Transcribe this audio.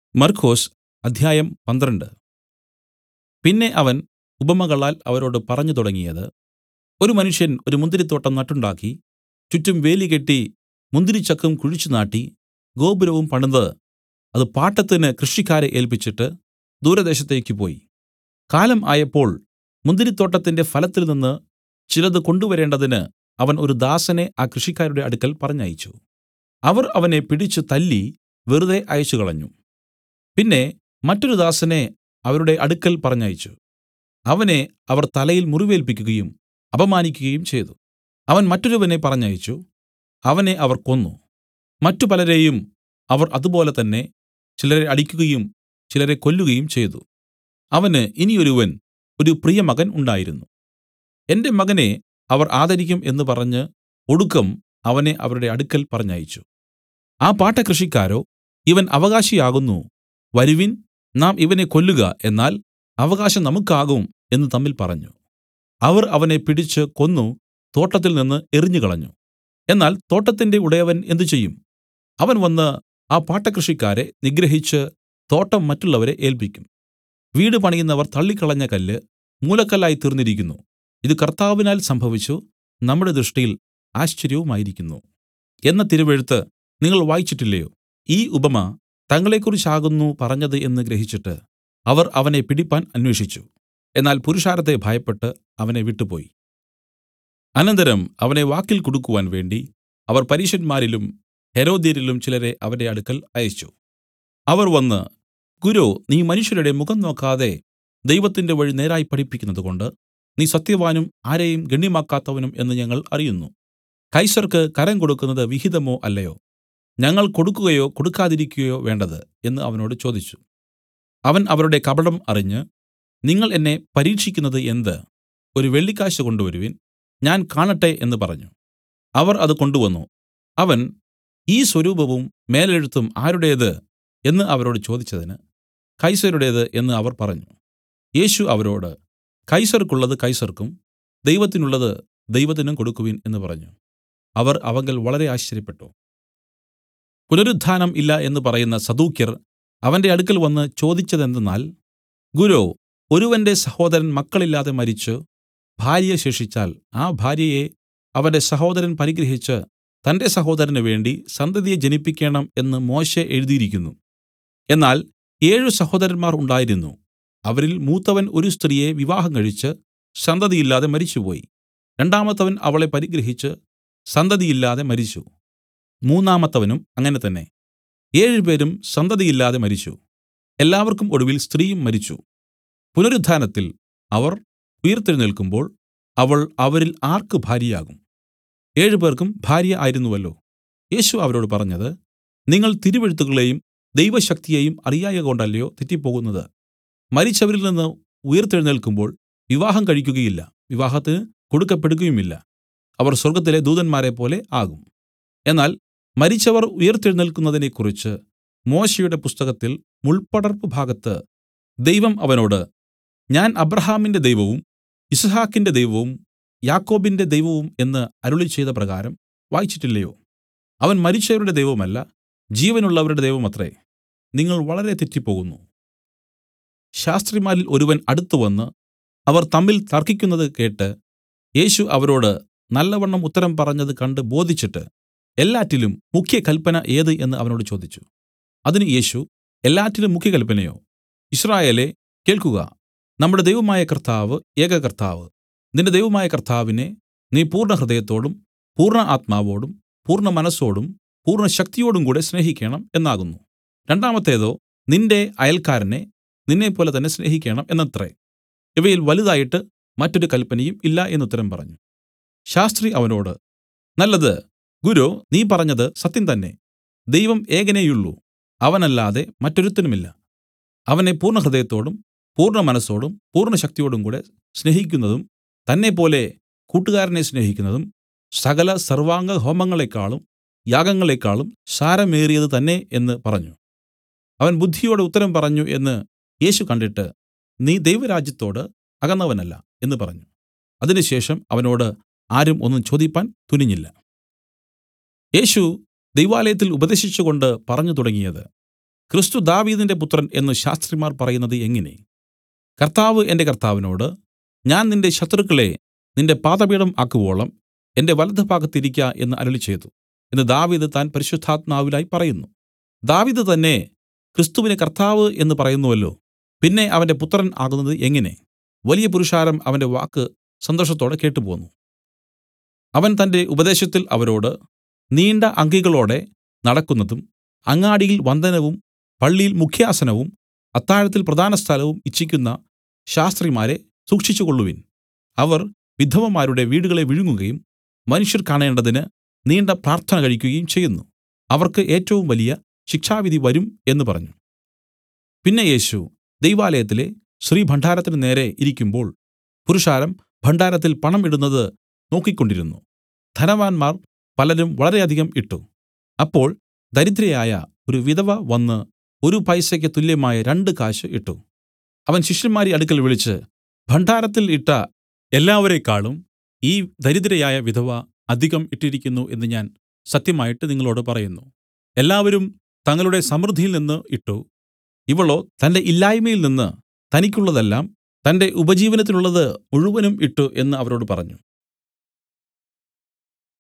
മർക്കൊസ് അധ്യായം പന്ത്രണ്ട് പിന്നെ അവൻ ഉപമകളാൽ അവരോട് പറഞ്ഞു തുടങ്ങിയത് ഒരു മനുഷ്യൻ ഒരു മുന്തിരിത്തോട്ടം നട്ടുണ്ടാക്കി ചുറ്റും വേലി കെട്ടി മുന്തിരിച്ചക്കും കുഴിച്ചുനാട്ടി ഗോപുരവും പണിത് അത് പാട്ടത്തിന് കൃഷിക്കാരെ ഏല്പിച്ചിട്ട് ദൂരദേശത്തേക്ക് പോയി കാലം ആയപ്പോൾ മുന്തിരിത്തോട്ടത്തിന്റെ ഫലത്തിൽനിന്ന് ചിലത് കൊണ്ടുവരേണ്ടതിന് അവൻ ഒരു ദാസനെ ആ കൃഷിക്കാരുടെ അടുക്കൽ പറഞ്ഞയച്ചു അവർ അവനെ പിടിച്ച് തല്ലി വെറുതെ അയച്ചുകളഞ്ഞു പിന്നെ മറ്റൊരു ദാസനെ അവരുടെ അടുക്കൽ പറഞ്ഞയച്ചു അവനെ അവർ തലയിൽ മുറിവേൽപ്പിക്കുകയും അപമാനിക്കുകയും ചെയ്തു അവൻ മറ്റൊരുവനെ പറഞ്ഞയച്ചു അവനെ അവർ കൊന്നു മറ്റു പലരെയും അവർ അതുപോലെ തന്നെ ചിലരെ അടിക്കുകയും ചിലരെ കൊല്ലുകയും ചെയ്തു അവന് ഇനി ഒരുവൻ ഒരു പ്രിയമകൻ ഉണ്ടായിരുന്നു എന്റെ മകനെ അവർ ആദരിക്കും എന്ന് പറഞ്ഞ് ഒടുക്കം അവനെ അവരുടെ അടുക്കൽ പറഞ്ഞയച്ചു ആ പാട്ടക്കൃഷിക്കാരോ ഇവൻ അവകാശിയാകുന്നു വരുവിൻ നാം ഇവനെ കൊല്ലുക എന്നാൽ അവകാശം നമുക്കാകും എന്ന് തമ്മിൽ പറഞ്ഞു അവർ അവനെ പിടിച്ച് കൊന്നു തോട്ടത്തിൽ നിന്ന് എറിഞ്ഞുകളഞ്ഞു എന്നാൽ തോട്ടത്തിന്റെ ഉടയവൻ എന്ത് ചെയ്യും അവൻ വന്ന് ആ പാട്ടക്കൃഷിക്കാരെ നിഗ്രഹിച്ച് തോട്ടം മറ്റുള്ളവരെ ഏല്പിക്കും വീട് പണിയുന്നവർ തള്ളിക്കളഞ്ഞ കല്ല് മൂലക്കല്ലായി തീർന്നിരിക്കുന്നു ഇത് കർത്താവിനാൽ സംഭവിച്ചു നമ്മുടെ ദൃഷ്ടിയിൽ ആശ്ചര്യവുമായിരിക്കുന്നു എന്ന തിരുവെഴുത്ത് നിങ്ങൾ വായിച്ചിട്ടില്ലയോ ഈ ഉപമ തങ്ങളെക്കുറിച്ചാകുന്നു പറഞ്ഞത് എന്ന് ഗ്രഹിച്ചിട്ട് അവർ അവനെ പിടിപ്പാൻ അന്വേഷിച്ചു എന്നാൽ പുരുഷാരത്തെ ഭയപ്പെട്ട് അവനെ വിട്ടുപോയി അനന്തരം അവനെ വാക്കിൽ കുടുക്കുവാൻ വേണ്ടി അവർ പരീശന്മാരിലും ഹെരോദ്യരിലും ചിലരെ അവന്റെ അടുക്കൽ അയച്ചു അവർ വന്ന് ഗുരോ നീ മനുഷ്യരുടെ മുഖം നോക്കാതെ ദൈവത്തിന്റെ വഴി നേരായി പഠിപ്പിക്കുന്നതുകൊണ്ട് നീ സത്യവാനും ആരെയും ഗണ്യമാക്കാത്തവനും എന്ന് ഞങ്ങൾ അറിയുന്നു കൈസർക്ക് കരം കൊടുക്കുന്നത് വിഹിതമോ അല്ലയോ ഞങ്ങൾ കൊടുക്കുകയോ കൊടുക്കാതിരിക്കുകയോ വേണ്ടത് എന്ന് അവനോട് ചോദിച്ചു അവൻ അവരുടെ കപടം അറിഞ്ഞ് നിങ്ങൾ എന്നെ പരീക്ഷിക്കുന്നത് എന്ത് ഒരു വെള്ളിക്കാശ് കൊണ്ടുവരുവിൻ ഞാൻ കാണട്ടെ എന്ന് പറഞ്ഞു അവർ അത് കൊണ്ടുവന്നു അവൻ ഈ സ്വരൂപവും മേലെഴുത്തും ആരുടേത് എന്ന് അവരോട് ചോദിച്ചതിന് കൈസരുടേത് എന്ന് അവർ പറഞ്ഞു യേശു അവരോട് കൈസർക്കുള്ളത് കൈസർക്കും ദൈവത്തിനുള്ളത് ദൈവത്തിനും കൊടുക്കുവിൻ എന്ന് പറഞ്ഞു അവർ അവങ്കൽ വളരെ ആശ്ചര്യപ്പെട്ടു പുനരുത്ഥാനം ഇല്ല എന്ന് പറയുന്ന സദൂക്യർ അവന്റെ അടുക്കൽ വന്ന് ചോദിച്ചതെന്തെന്നാൽ ഗുരോ ഒരുവന്റെ സഹോദരൻ മക്കളില്ലാതെ മരിച്ചു ഭാര്യ ശേഷിച്ചാൽ ആ ഭാര്യയെ അവന്റെ സഹോദരൻ പരിഗ്രഹിച്ച് തന്റെ സഹോദരന് വേണ്ടി സന്തതിയെ ജനിപ്പിക്കണം എന്ന് മോശെ എഴുതിയിരിക്കുന്നു എന്നാൽ ഏഴ് സഹോദരന്മാർ ഉണ്ടായിരുന്നു അവരിൽ മൂത്തവൻ ഒരു സ്ത്രീയെ വിവാഹം കഴിച്ച് സന്തതിയില്ലാതെ മരിച്ചുപോയി രണ്ടാമത്തവൻ അവളെ പരിഗ്രഹിച്ച് സന്തതിയില്ലാതെ മരിച്ചു മൂന്നാമത്തവനും അങ്ങനെ തന്നെ ഏഴുപേരും സന്തതിയില്ലാതെ മരിച്ചു എല്ലാവർക്കും ഒടുവിൽ സ്ത്രീയും മരിച്ചു പുനരുത്ഥാനത്തിൽ അവർ ഉയിർത്തെഴുന്നേൽക്കുമ്പോൾ അവൾ അവരിൽ ആർക്ക് ഭാര്യയാകും ഏഴുപേർക്കും ഭാര്യ ആയിരുന്നുവല്ലോ യേശു അവരോട് പറഞ്ഞത് നിങ്ങൾ തിരുവെഴുത്തുകളെയും ദൈവശക്തിയെയും അറിയായകൊണ്ടല്ലയോ തെറ്റിപ്പോകുന്നത് മരിച്ചവരിൽ നിന്ന് ഉയിർത്തെഴുന്നേൽക്കുമ്പോൾ വിവാഹം കഴിക്കുകയില്ല വിവാഹത്തിന് കൊടുക്കപ്പെടുകയുമില്ല അവർ സ്വർഗ്ഗത്തിലെ ദൂതന്മാരെ പോലെ ആകും എന്നാൽ മരിച്ചവർ ഉയിർത്തെഴുന്നേൽക്കുന്നതിനെക്കുറിച്ച് മോശെയുടെ പുസ്തകത്തിൽ മുൾപ്പടർപ്പ് ഭാഗത്ത് ദൈവം അവനോട് ഞാൻ അബ്രാഹാമിന്റെ ദൈവവും യിസ്ഹാക്കിന്റെ ദൈവവും യാക്കോബിന്റെ ദൈവവും എന്ന് അരുളിച്ചെയ്ത പ്രകാരം വായിച്ചിട്ടില്ലയോ അവൻ മരിച്ചവരുടെ ദൈവമല്ല ജീവനുള്ളവരുടെ ദൈവമത്രേ നിങ്ങൾ വളരെ തെറ്റിപ്പോകുന്നു ശാസ്ത്രിമാരിൽ ഒരുവൻ അടുത്തുവന്ന് അവർ തമ്മിൽ തർക്കിക്കുന്നത് കേട്ട് യേശു അവരോട് നല്ലവണ്ണം ഉത്തരം പറഞ്ഞത് കണ്ട് ബോധിച്ചിട്ട് എല്ലാറ്റിലും മുഖ്യ കല്പന ഏത് എന്ന് അവനോട് ചോദിച്ചു അതിന് യേശു എല്ലാറ്റിലും മുഖ്യ കല്പനയോ ഇസ്രായേലേ കേൾക്കുക നമ്മുടെ ദൈവമായ കർത്താവ് ഏക കർത്താവ് നിന്റെ ദൈവമായ കർത്താവിനെ നീ പൂർണ്ണ ഹൃദയത്തോടും പൂർണ്ണ ആത്മാവോടും പൂർണ്ണ മനസ്സോടും പൂർണ്ണ ശക്തിയോടും കൂടെ സ്നേഹിക്കണം എന്നാകുന്നു രണ്ടാമത്തേതോ നിന്റെ അയൽക്കാരനെ നിന്നെപ്പോലെ തന്നെ സ്നേഹിക്കണം എന്നത്രേ ഇവയിൽ വലുതായിട്ട് മറ്റൊരു കൽപ്പനയും ഇല്ല എന്നുത്തരം പറഞ്ഞു ശാസ്ത്രി അവനോട് നല്ലത് ഗുരു നീ പറഞ്ഞത് സത്യം തന്നെ ദൈവം ഏകനേയുള്ളൂ അവനല്ലാതെ മറ്റൊരുത്തനുമില്ല അവനെ പൂർണ്ണ ഹൃദയത്തോടും പൂർണ്ണ മനസ്സോടും പൂർണ്ണ ശക്തിയോടും കൂടെ സ്നേഹിക്കുന്നതും തന്നെപ്പോലെ കൂട്ടുകാരനെ സ്നേഹിക്കുന്നതും സകല സർവാംഗ ഹോമങ്ങളെക്കാളും യാഗങ്ങളെക്കാളും സാരമേറിയത് തന്നെ എന്ന് പറഞ്ഞു അവൻ ബുദ്ധിയോടെ ഉത്തരം പറഞ്ഞു എന്ന് യേശു കണ്ടിട്ട് നീ ദൈവരാജ്യത്തോട് അകന്നവനല്ല എന്ന് പറഞ്ഞു അതിനുശേഷം അവനോട് ആരും ഒന്നും ചോദിപ്പാൻ തുനിഞ്ഞില്ല യേശു ദൈവാലയത്തിൽ ഉപദേശിച്ചുകൊണ്ട് പറഞ്ഞു തുടങ്ങിയത് ക്രിസ്തു ദാവീദിന്റെ പുത്രൻ എന്ന് ശാസ്ത്രിമാർ പറയുന്നത് എങ്ങനെ കർത്താവ് എന്റെ കർത്താവിനോട് ഞാൻ നിന്റെ ശത്രുക്കളെ നിന്റെ പാദപീഠം ആക്കുവോളം എന്റെ വലത്തുഭാഗത്ത് ഇരിക്ക എന്ന് അരുളിച്ചെയ്തു എന്ന് ദാവീദ് താൻ പരിശുദ്ധാത്മാവിലായി പറയുന്നു ദാവീദ് തന്നെ ക്രിസ്തുവിനെ കർത്താവ് എന്ന് പറയുന്നുവല്ലോ പിന്നെ അവന്റെ പുത്രൻ ആകുന്നത് എങ്ങനെ വലിയ പുരുഷാരം അവന്റെ വാക്ക് സന്തോഷത്തോടെ കേട്ടുപോന്നു അവൻ തന്റെ ഉപദേശത്തിൽ അവരോട് നീണ്ട അങ്കികളോടെ നടക്കുന്നതും അങ്ങാടിയിൽ വന്ദനവും പള്ളിയിൽ മുഖ്യാസനവും അത്താഴത്തിൽ പ്രധാനസ്ഥലവും ഇച്ഛിക്കുന്ന ശാസ്ത്രിമാരെ സൂക്ഷിച്ചുകൊള്ളുവിൻ അവർ വിധവമാരുടെ വീടുകളെ വിഴുങ്ങുകയും മനുഷ്യർ കാണേണ്ടതിന് നീണ്ട പ്രാർത്ഥന കഴിക്കുകയും ചെയ്യുന്നു അവർക്ക് ഏറ്റവും വലിയ ശിക്ഷാവിധി വരും എന്ന് പറഞ്ഞു പിന്നെ യേശു ദൈവാലയത്തിലെ ശ്രീഭണ്ഡാരത്തിന് നേരെ ഇരിക്കുമ്പോൾ പുരുഷാരം ഭണ്ഡാരത്തിൽ പണം ഇടുന്നത് നോക്കിക്കൊണ്ടിരുന്നു ധനവാന്മാർ പലരും വളരെയധികം ഇട്ട് അപ്പോൾ ദരിദ്രയായ ഒരു വിധവ വന്നു ഒരു പൈസയ്ക്ക് തുല്യമായ രണ്ട് കാശ് ഇട്ട് അവൻ ശിഷ്യന്മാരെ അടുക്കൽ വിളിച്ചു ഭണ്ഡാരത്തിൽ ഇട്ട എല്ലാവരേക്കാളും ഈ ദരിദ്രയായ വിധവ അധികം ഇട്ടിരിക്കുന്നു എന്ന് ഞാൻ സത്യമായിട്ട് നിങ്ങളോടു പറയുന്നു എല്ലാവരും തങ്ങളുടെ സമൃദ്ധിയിൽ നിന്ന് ഇട്ട് ഇവളോ തന്റെ ഇല്ലായ്മയിൽ നിന്ന് തനിക്കുള്ളതെല്ലാം തന്റെ ഉപജീവനത്തിനുള്ളത് മുഴുവനും ഇട്ട് എന്ന് അവരോട് പറഞ്ഞു